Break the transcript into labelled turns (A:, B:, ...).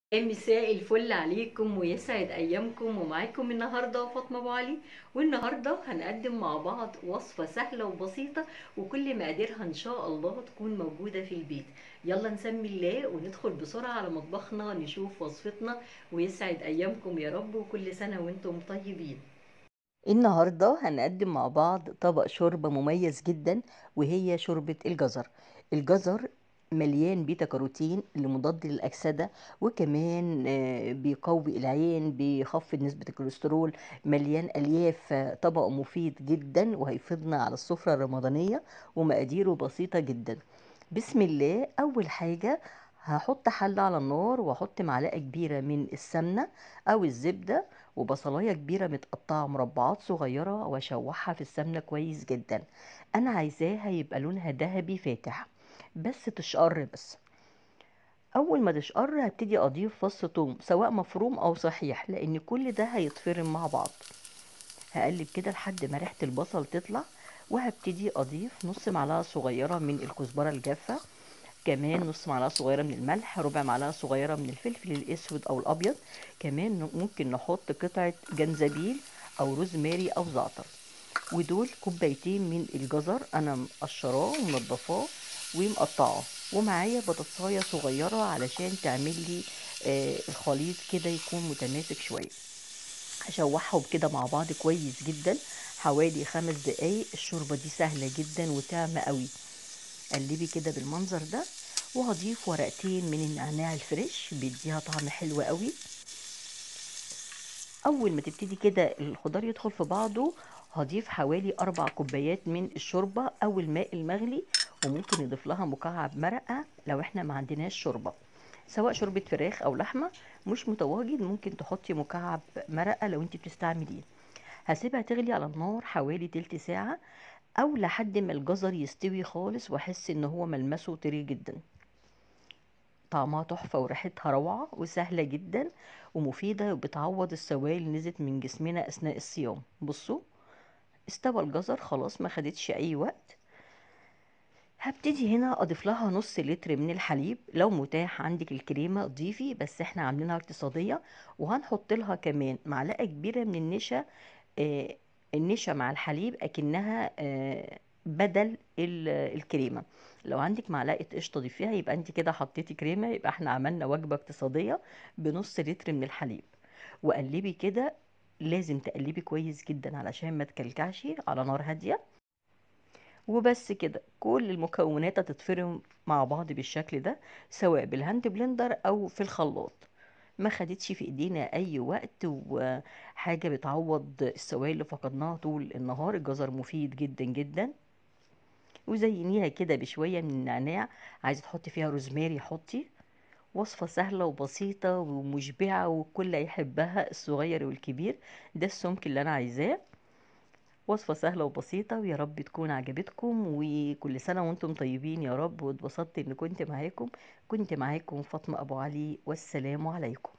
A: مساء الفل عليكم ويسعد ايامكم ومعاكم النهارده فاطمه ابو علي والنهارده هنقدم مع بعض وصفه سهله وبسيطه وكل مقاديرها ان شاء الله تكون موجوده في البيت يلا نسمي الله وندخل بسرعه على مطبخنا نشوف وصفتنا ويسعد ايامكم يا رب وكل سنه وانتم طيبين النهارده هنقدم مع بعض طبق شوربه مميز جدا وهي شوربه الجزر الجزر مليان بيتا كاروتين اللي مضاد للأكسدة وكمان آه، بيقوي العين بيخفض نسبة الكوليسترول مليان ألياف آه، طبق مفيد جدا وهيفيدنا على السفرة الرمضانية ومقاديره بسيطة جدا بسم الله أول حاجة هحط حلة على النار واحط معلقة كبيرة من السمنة أو الزبدة وبصلاية كبيرة متقطعة مربعات صغيرة واشوحها في السمنة كويس جدا أنا عايزاها يبقى لونها ذهبي فاتح بس تشقر بس اول ما تشقر هبتدي اضيف فص ثوم سواء مفروم او صحيح لان كل ده هيتفرم مع بعض هقلب كده لحد ما ريحه البصل تطلع وهبتدي اضيف نص معلقه صغيره من الكزبره الجافه كمان نص معلقه صغيره من الملح ربع معلقه صغيره من الفلفل الاسود او الابيض كمان ممكن نحط قطعه جنزبيل او روزماري او زعتر ودول كوبايتين من الجزر انا مقشراه ومنضفاه ومقطعاه ومعايا بطاطسايه صغيره علشان تعمل لي آه الخليط كده يكون متماسك شويه هشوحهم كده مع بعض كويس جدا حوالي خمس دقايق الشوربه دي سهله جدا وطعمه قوي قلبي كده بالمنظر ده وهضيف ورقتين من النعناع الفريش بيديها طعم حلو قوي اول ما تبتدي كده الخضار يدخل في بعضه هضيف حوالي اربع كوبايات من الشوربه او الماء المغلي وممكن نضيف لها مكعب مرقه لو احنا ما عندناش شوربه سواء شوربه فراخ او لحمه مش متواجد ممكن تحطي مكعب مرقه لو انت بتستعمليه هسيبها تغلي على النار حوالي تلت ساعه او لحد ما الجزر يستوي خالص واحس ان هو ملمسه طري جدا طعمها تحفة وريحتها روعة وسهلة جدا ومفيدة وبتعوض السوائل اللي نزلت من جسمنا أثناء الصيام بصوا استوى الجزر خلاص ما خدتش أي وقت هبتدي هنا اضيف لها نص لتر من الحليب لو متاح عندك الكريمه ضيفي بس احنا عاملينها اقتصاديه وهنحط لها كمان معلقه كبيره من النشا آه النشا مع الحليب اكنها آه بدل الكريمه لو عندك معلقه قشطه ضيفيها يبقى انت كده حطيتي كريمه يبقى احنا عملنا وجبه اقتصاديه بنص لتر من الحليب وقلبي كده لازم تقلبي كويس جدا علشان ما تكلكعش على نار هاديه وبس كده كل المكونات هتتفرم مع بعض بالشكل ده سواء بالهاند بلندر او في الخلاط ما خدتش في ايدينا اي وقت وحاجة بتعوض السوائل اللي فقدناها طول النهار الجزر مفيد جدا جدا وزينيها كده بشوية من النعناع عايزة تحطي فيها روزماري حطي وصفة سهلة وبسيطة ومشبعة والكل هيحبها الصغير والكبير ده السمك اللي انا عايزاه وصفة سهلة وبسيطة ويا رب تكون عجبتكم وكل سنة وانتم طيبين يا رب واتبسطت ان كنت معاكم كنت معاكم فاطمة ابو علي والسلام عليكم